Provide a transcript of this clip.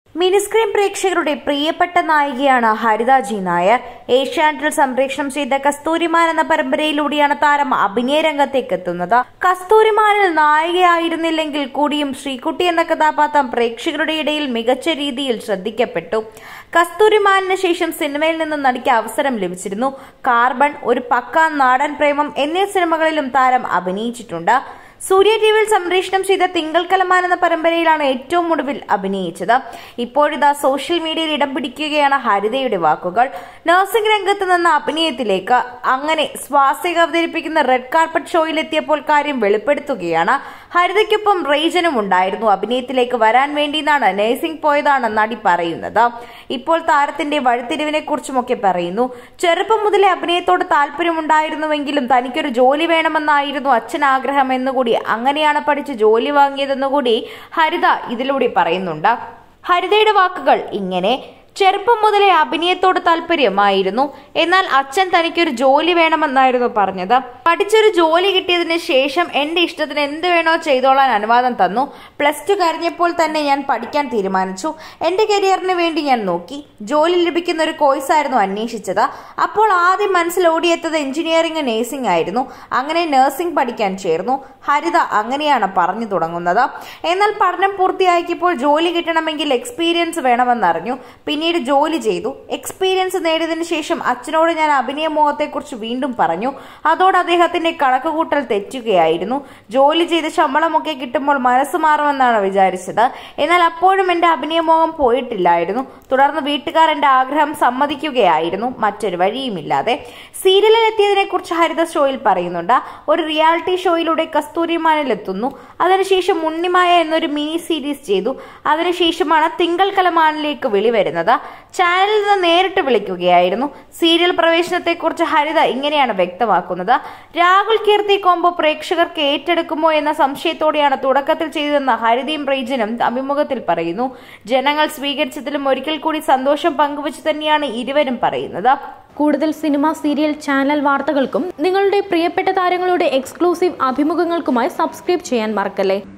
mini screen പ്രേക്ഷകരുടെ പ്രിയപ്പെട്ട നായികയാണ് ഹരിത G Nair ഏഷ്യാനെറ്റിൽ സംപ്രേഷണം ചെയ്ത കസ്തൂരിമാൻ എന്ന പരമ്പരയിലൂടെയാണ് താരം അഭിനയ രംഗത്തേക്ക് എത്തുന്നത് കസ്തൂരിമാനിൽ നായികയായിരുന്നില്ലെങ്കിൽ കൂടിയും ശ്രീകുട്ടി എന്ന കഥാപാത്രം പ്രേക്ഷകരുടെ ഇടയിൽ മികച്ച രീതിയിൽ ശ്രദ്ധിക്കപ്പെട്ടു കസ്തൂരിമാനിന് ശേഷം സിനിമയിൽ നിന്ന് നടിക്ക് അവസരം ലഭിച്ചിരുന്നു കാർബൺ ഒരു പക്ക നാടൻ പ്രേമം എന്നീ സിനിമകളിലും താരം അഭിനയിച്ചിട്ടുണ്ട് സൂര്യ ടിവിയിൽ സംപ്രേഷണം ചെയ്ത തിങ്കൾ കലമാൻ എന്ന പരമ്പരയിലാണ് ഏറ്റവും ഒടുവിൽ അഭിനയിച്ചത് ഇപ്പോഴിതാ സോഷ്യൽ മീഡിയയിൽ ഇടം പിടിക്കുകയാണ് ഹരിതയുടെ വാക്കുകൾ നഴ്സിംഗ് രംഗത്ത് നിന്ന് അഭിനയത്തിലേക്ക് അങ്ങനെ സ്വാസിക അവതരിപ്പിക്കുന്ന റെഡ് കാർപ്പറ്റ് ഷോയിലെത്തിയപ്പോൾ കാര്യം വെളിപ്പെടുത്തുകയാണ് ഹരിതയ്ക്കൊപ്പം റേജനും ഉണ്ടായിരുന്നു അഭിനയത്തിലേക്ക് വരാൻ വേണ്ടിയാണ് നഴ്സിംഗ് പോയതാണ് നടി പറയുന്നത് ഇപ്പോൾ താരത്തിന്റെ വഴിത്തിരിവിനെ കുറിച്ചുമൊക്കെ പറയുന്നു ചെറുപ്പം മുതലേ അഭിനയത്തോട് താല്പര്യമുണ്ടായിരുന്നുവെങ്കിലും തനിക്കൊരു ജോലി വേണമെന്നായിരുന്നു അച്ഛൻ ആഗ്രഹം എന്നുകൂടി അങ്ങനെയാണ് പഠിച്ച് ജോലി വാങ്ങിയതെന്നുകൂടി ഹരിത ഇതിലൂടെ പറയുന്നുണ്ട് ഹരിതയുടെ വാക്കുകൾ ഇങ്ങനെ ചെറുപ്പം മുതലേ അഭിനയത്തോട് താല്പര്യമായിരുന്നു എന്നാൽ അച്ഛൻ തനിക്കൊരു ജോലി വേണമെന്നായിരുന്നു പറഞ്ഞത് പഠിച്ചൊരു ജോലി കിട്ടിയതിന് ശേഷം എന്റെ ഇഷ്ടത്തിന് എന്ത് വേണോ ചെയ്തോളാൻ അനുവാദം തന്നു പ്ലസ് ടു കഴിഞ്ഞപ്പോൾ തന്നെ ഞാൻ പഠിക്കാൻ തീരുമാനിച്ചു എന്റെ കരിയറിന് വേണ്ടി ഞാൻ നോക്കി ജോലി ലഭിക്കുന്ന ഒരു കോഴ്സായിരുന്നു അന്വേഷിച്ചത് അപ്പോൾ ആദ്യം മനസ്സിൽ ഓടിയെത്തത് എഞ്ചിനീയറിംഗ് നേഴ്സിംഗ് ആയിരുന്നു അങ്ങനെ നഴ്സിംഗ് പഠിക്കാൻ ചേർന്നു ഹരിത അങ്ങനെയാണ് പറഞ്ഞു തുടങ്ങുന്നത് എന്നാൽ പഠനം പൂർത്തിയാക്കിയപ്പോൾ ജോലി കിട്ടണമെങ്കിൽ എക്സ്പീരിയൻസ് വേണമെന്നറിഞ്ഞു പിന്നീട് ജോലി ചെയ്തു എക്സ്പീരിയൻസ് നേടിയതിനു ശേഷം അച്ഛനോട് ഞാൻ അഭിനയ മോഹത്തെക്കുറിച്ച് വീണ്ടും പറഞ്ഞു അതോടെ അദ്ദേഹത്തിന്റെ കണക്കുകൂട്ടൽ തെറ്റുകയായിരുന്നു ജോലി ചെയ്ത് ശമ്പളമൊക്കെ കിട്ടുമ്പോൾ മനസ്സ് മാറുമെന്നാണ് വിചാരിച്ചത് എന്നാൽ അപ്പോഴും എന്റെ അഭിനയമോഹം പോയിട്ടില്ലായിരുന്നു തുടർന്ന് വീട്ടുകാർ എന്റെ ആഗ്രഹം സമ്മതിക്കുകയായിരുന്നു മറ്റൊരു വഴിയുമില്ലാതെ സീരിയലിൽ എത്തിയതിനെ കുറിച്ച് ഹരിത ഷോയിൽ പറയുന്നുണ്ട് ഒരു റിയാലിറ്റി ഷോയിലൂടെ കസ്തൂരിമാനിൽ എത്തുന്നു അതിനുശേഷം ഉണ്ണിമായ എന്നൊരു മിനി സീരീസ് ചെയ്തു അതിനുശേഷമാണ് തിങ്കൾ കലമാനിലേക്ക് വിളി വരുന്നത് ചാനലിൽ നിന്ന് നേരിട്ട് വിളിക്കുകയായിരുന്നു സീരിയൽ പ്രവേശനത്തെക്കുറിച്ച് ഹരിത ഇങ്ങനെയാണ് വ്യക്തമാക്കുന്നത് രാഹുൽ കീർത്തി കോംബോ പ്രേക്ഷകർക്ക് ഏറ്റെടുക്കുമോ എന്ന സംശയത്തോടെയാണ് തുടക്കത്തിൽ ചെയ്തതെന്ന് ഹരിതയും റേജനും അഭിമുഖത്തിൽ പറയുന്നു ജനങ്ങൾ സ്വീകരിച്ചതിലും ഒരിക്കൽ കൂടി സന്തോഷം പങ്കുവച്ച് തന്നെയാണ് ഇരുവരും പറയുന്നത് കൂടുതൽ സിനിമ സീരിയൽ ചാനൽ വാർത്തകൾക്കും നിങ്ങളുടെ പ്രിയപ്പെട്ട താരങ്ങളുടെ എക്സ്ക്ലൂസീവ് അഭിമുഖങ്ങൾക്കുമായി സബ്സ്ക്രൈബ് ചെയ്യാൻ മറക്കല്ലേ